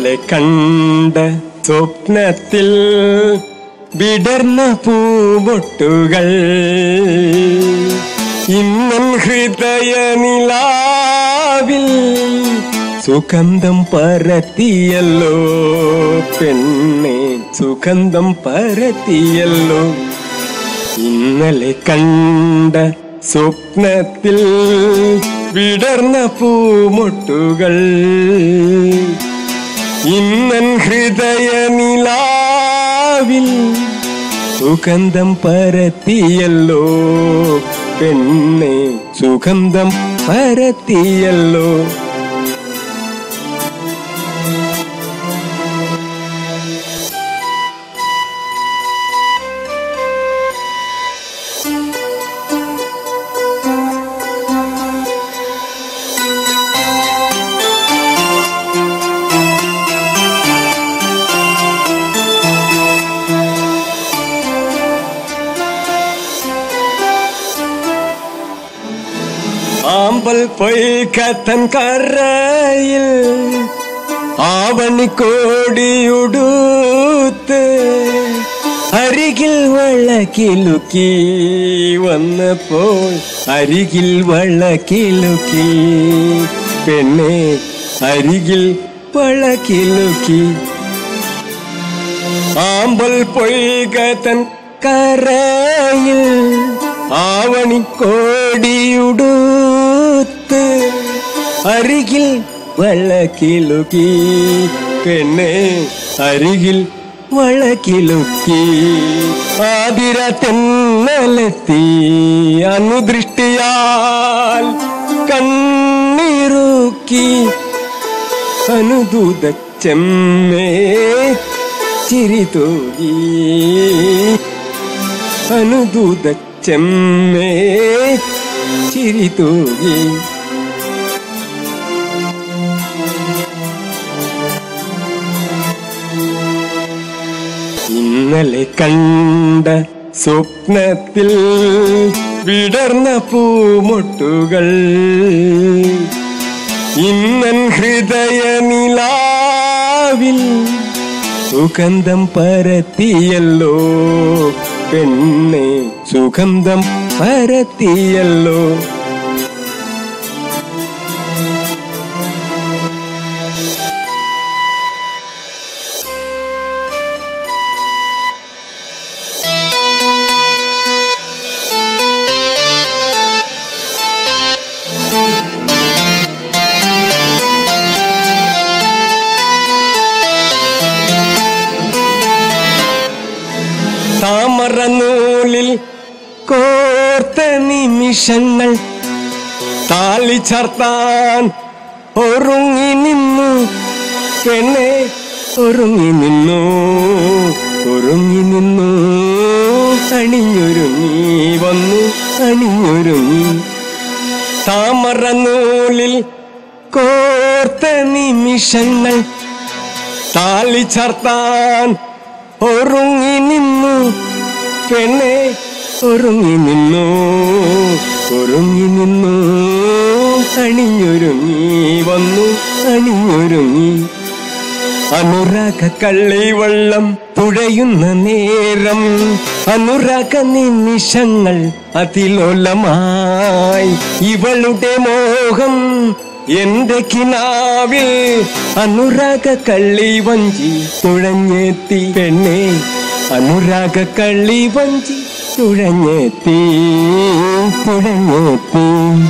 ഇന്നലെ കണ്ട സ്വപ്നത്തിൽ വിടർന്ന പൂമൊട്ടുകൾ ഇന്നൻ ഹൃദയ നിലാവിൽ സുഗന്ധം പരത്തിയല്ലോ പെണ്ണെ സുഗന്ധം പരത്തിയല്ലോ ഇന്നലെ കണ്ട സ്വപ്നത്തിൽ വിടർന്ന പൂമൊട്ടുകൾ ഇന്നൻ ഹൃദയ നിലാവിൽ സുഗന്ധം പരത്തിയല്ലോ പെണ്ണെ സുഗന്ധം പരത്തിയല്ലോ ആമ്പൽ പൊയ്ക്കത്തൻ കരയിൽ ആവണിക്കോടിയുടുത്ത് അരികിൽ വള്ളക്കിലുക്കി വന്നപ്പോൾ അരികിൽ വള്ളക്കിലുക്കി പെണ്ണെ അരികിൽ വള്ളക്കിലുക്കി ആമ്പൽ പൊയ്കത്തൻ കരയിൽ ആവണിക്കോടിയുടുത്ത് അരികിൽ വള്ളക്കിലുക്കി പെണ്ണെ അരികിൽ വള്ളക്കിലുക്കി ആതിര തെന്നലെത്തി അനുദൃഷ്ടിയാൽ കണ്ണീറുക്കി അനുദൂത ചെമ്മേ ചിരി തൂകി അനുദൂത ചെമ്മേ ചിരി തൂകി ഇന്നലെ കണ്ട സ്വപ്നത്തിൽ വിടർന്ന പൂമൊട്ടുകൾ ഇന്നൻ ഹൃദയ നിലാവിൽ സുഗന്ധം പരത്തിയല്ലോ പെണ്ണെ സുഗന്ധം പരത്തിയല്ലോ താമരനൂലിൽ കോർത്ത നിമിഷങ്ങൾ താലി ചർത്താൻ ഒരുങ്ങി നിന്നു പെണ്ണെ ഒരുങ്ങി നിന്നു ഒരുങ്ങി നിന്നു അണിഞ്ഞൊരുങ്ങി വന്നു അണിഞ്ഞൊരുങ്ങി താമരനൂലിൽ കോർത്ത നിമിഷങ്ങൾ താലി ചർത്താൻ ഒരുങ്ങി നിന്നു പെണ്ണെ ഒരുങ്ങി നിന്നു ഒരുങ്ങി നിന്നു അണിഞ്ഞൊരുങ്ങി വന്നു അണിഞ്ഞൊരുങ്ങി അനുരാഗ കള്ളിവെള്ളം തുഴയുന്ന നേരം അനുരാഗ നിമിഷങ്ങൾ അതിലോലമായി ഇവളുടെ മോഹം എന്റെ കിനാവിൽ അനുരാഗ കള്ളി വഞ്ചി തുഴഞ്ഞെത്തി പെണ്ണെ അനുരാഗ കള്ളി വഞ്ചി തുഴഞ്ഞെത്തി തുഴഞ്ഞെത്തി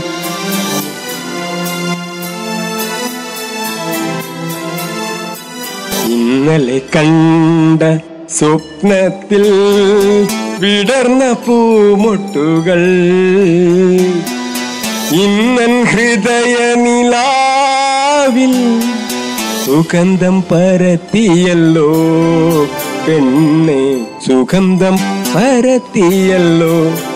ഇന്നലെ കണ്ട സ്വപ്നത്തിൽ വിടർന്ന പൂമൊട്ടുകൾ ഇന്നൻ ഹൃദയ നിലാവിൽ സുഗന്ധം പരത്തിയല്ലോ പെണ്ണെ സുഗന്ധം പരത്തിയല്ലോ